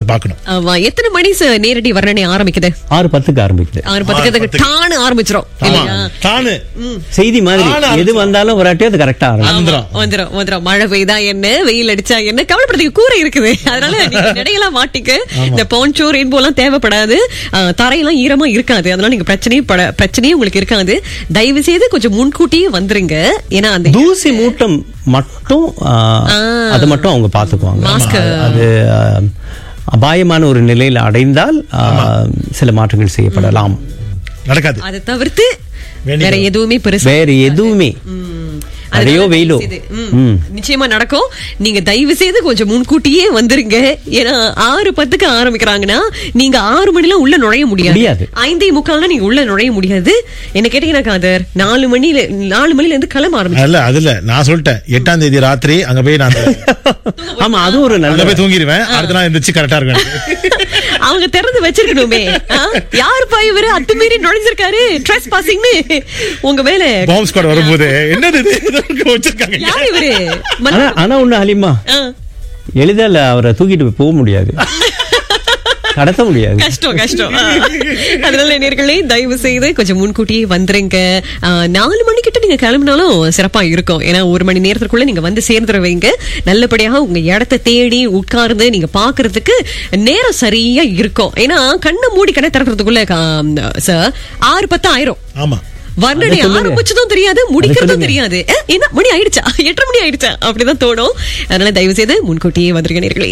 பார்க்கணும் ஆமா எத்தனை மணி சார் நேரடி வர்ணனை ஆரம்பிக்குது ஆறு பத்துக்கு ஆரம்பிக்குது ஆறு பத்துக்கு பத்துக்கு. டான்னு ஆரம்பிச்சிரும் ஆமா இல்லையா? தானு செய்தி மாதிரி ஆனா, எது வந்தாலும் ஒரு அது கரெக்டா ஆரம்பிக்கும் வந்துரும் வந்துரும் வந்துரும் மழை பெய்தா என்ன வெயில் அடிச்சா என்ன கவலைப்படுறதுக்கு கூரை இருக்குது அதனால நீங்க நடையெல்லாம் மாட்டிக்க இந்த போன்சோ ரெயின்போ எல்லாம் தேவைப்படாது ஆஹ், தரையெல்லாம் ஈரமா இருக்காது அதனால நீங்க பிரச்சனையும் பட பிரச்சனையும் உங்களுக்கு இருக்காது தயவு செய்து கொஞ்சம் முன்கூட்டியே வந்துருங்க ஏன்னா அந்த தூசி மூட்டம் மட்டும் ஆ, அதை மட்டும் அவங்க பாத்துக்குவாங்க Mask. அது ஆ, அபாயமான ஒரு நிலையில அடைந்தால் ஆ, சில மாற்றங்கள் செய்யப்படலாம் நடக்காது அதை தவிர்த்து வேண்டியது. வேற எதுவுமே பெருசா வேற எதுவுமே அதனால மழையோ தயவு வெயிலோ செய்து, ம், ம். நிச்சயமா நடக்கும் நீங்க தயவு செய்து கொஞ்சம் முன்கூட்டியே வந்துருங்க ஏன்னா ஆறு பத்துக்கு ஆரம்பிக்கிறாங்கன்னா நீங்க ஆறு மணிலாம் உள்ள நுழைய முடியாது முடியாது. ஐந்தே முக்கால்னா நீங்க உள்ள நுழைய முடியாது என்ன கேட்டீங்கன்னா காதர் நாலு மணில நாலு மணில இருந்து கிளம்ப ஆரம்பிச்சு அல்ல அதுல நான் சொல்லிட்டேன் எட்டாம் தேதி ராத்திரி அங்க போய் நான் ஆமா அது ஒரு அங்க நல்ல போய் தூங்கிடுவேன் அடுத்த நாள் எந்திரிச்சு கரெக்டா இருக்கும் அவங்க திறந்து வச்சிருக்கணுமே ஆ? யாருப்பா இவரு அத்துமீறி நுழைஞ்சிருக்காரு ட்ரெஸ் பாசிங்னு உங்க மேல பாம்பு ஸ்குவாட் வரும்போது என்னது இது இதற்கு வச்சிருக்காங்க யார் இவரு ஆனா ஆனா ஒண்ணு ஹலிமா ஆ. எளிதால அவரை தூக்கிட்டு போக முடியாது கடத்த முடியாது கஷ்டம் கஷ்டம் ஆ. அதனால நேர்களே தயவு செய்து கொஞ்சம் முன்கூட்டியே வந்துருங்க ஆ, நாலு மணிக்கிட்ட நீங்க கிளம்பினாலும் சிறப்பா இருக்கும் ஏன்னா ஒரு மணி நேரத்துக்குள்ள நீங்க வந்து சேர்ந்துருவீங்க நல்லபடியாக உங்க இடத்த தேடி உட்கார்ந்து நீங்க பாக்குறதுக்கு நேரம் சரியா இருக்கும் ஏன்னா கண்ணை மூடி கடை திறக்கிறதுக்குள்ள சார் ஆறு பத்து ஆயிரம் ஆமா வர்ணனை அதை சொல்லுங்க. ஆரம்பிச்சதும் தெரியாது முடிக்கிறதும் சொல்லுங்க. தெரியாது அஹ், என்ன மணி ஆயிடுச்சா எட்டரை மணி ஆயிடுச்சா அப்படிதான் தோணும் அதனால தயவு செய்து முன்கூட்டியே வந்துருங்க நேர்களே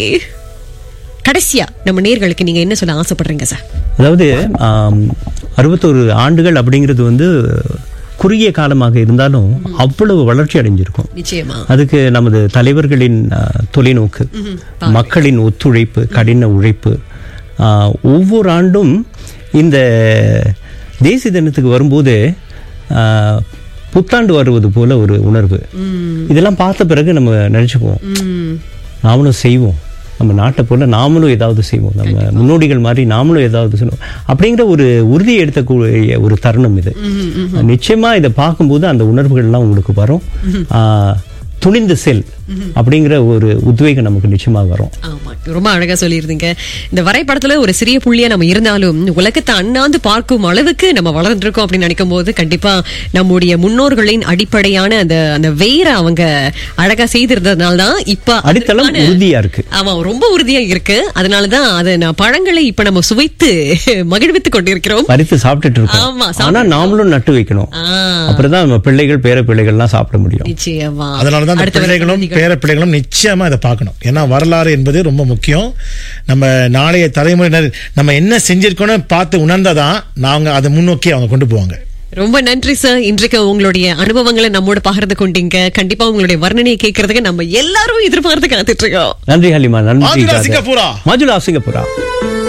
கடைசியா நம்ம நேர்களுக்கு நீங்க என்ன சொல்ல ஆசைப்படுறீங்க சார் அதாவது ஆம், அறுபத்தோரு ஆண்டுகள் அப்படிங்கிறது வந்து குறுகிய காலமாக இருந்தாலும் அவ்வளவு வளர்ச்சி அடைஞ்சிருக்கும் நிச்சயமா அதுக்கு நமது தலைவர்களின் ஆ, தொலைநோக்கு மக்களின் ஒத்துழைப்பு கடின உழைப்பு ஆ, ஒவ்வொரு ஆண்டும் இந்த தேசிய தினத்துக்கு வரும்போது ஆ, புத்தாண்டு வருவது போல ஒரு உணர்வு இதெல்லாம் பார்த்த பிறகு நம்ம நினைச்சுக்குவோம் ம், நாமளும் செய்வோம் நம்ம நாட்டை போல நாமளும் ஏதாவது செய்வோம் நம்ம முன்னோடிகள் மாதிரி நாமளும் ஏதாவது செய்வோம் அப்படிங்கிற ஒரு உறுதியை எடுத்தக்கூடிய ஒரு தருணம் இது நிச்சயமா இதை பார்க்கும்போது அந்த உணர்வுகள்லாம் உங்களுக்கு வரும் ஆ, துணிந்து செல் அப்படிங்கிற ஒரு உத்வேகம் நமக்கு நிச்சயமாக வரும் ஆமா ரொம்ப அழகா சொல்லியிருந்தீங்க இந்த வரைபடத்துல ஒரு சிறிய புள்ளியா நம்ம இருந்தாலும் உலகத்தை அண்ணாந்து பார்க்கும் அளவுக்கு நம்ம வளர்ந்துருக்கோம் அப்படின்னு நினைக்கும் போது கண்டிப்பா நம்முடைய முன்னோர்களின் அடிப்படையான அந்த அந்த வேரை அவங்க அழகா செய்திருந்ததுனால தான் இப்ப அடித்தளம் அதற்கான- உறுதியா இருக்கு ஆமா ரொம்ப உறுதியா இருக்கு அதனாலதான் அதை நான் பழங்களை இப்ப நம்ம சுவைத்து மகிழ்வித்துக் கொண்டிருக்கிறோம் பறித்து சாப்பிட்டுட்டு ஆமா, இருக்கோம் சாப்பிட்டு ஆனா நாமளும் நட்டு வைக்கணும் ஆ, அப்புறம்தான் நம்ம பிள்ளைகள் பேர பிள்ளைகள்லாம் சாப்பிட முடியும் நிச்சயமா அதனாலதான் அந்த அடுத்த பிள்ளைகளும் வருடம் பேர பிள்ளைகளும் நிச்சயமா இதை பார்க்கணும் ஏன்னா வரலாறு என்பது ரொம்ப முக்கியம் நம்ம நாளைய தலைமுறையினர் நம்ம என்ன செஞ்சிருக்கோம்னு பார்த்து உணர்ந்தாதான் நாங்க அதை முன்னோக்கி அவங்க கொண்டு போவாங்க ரொம்ப நன்றி சார் இன்றைக்கு உங்களுடைய அனுபவங்களை நம்மோட பகிர்ந்து கொண்டீங்க கண்டிப்பா உங்களுடைய வர்ணனையை கேட்கறதுக்கு நம்ம எல்லாரும் எதிர்பார்த்து காத்துட்டு இருக்கோம் நன்றி ஹலிமா நன்றி மாஜுலா காதர். சிங்கப்பூரா. மாஜுலா சிங்கப்பூரா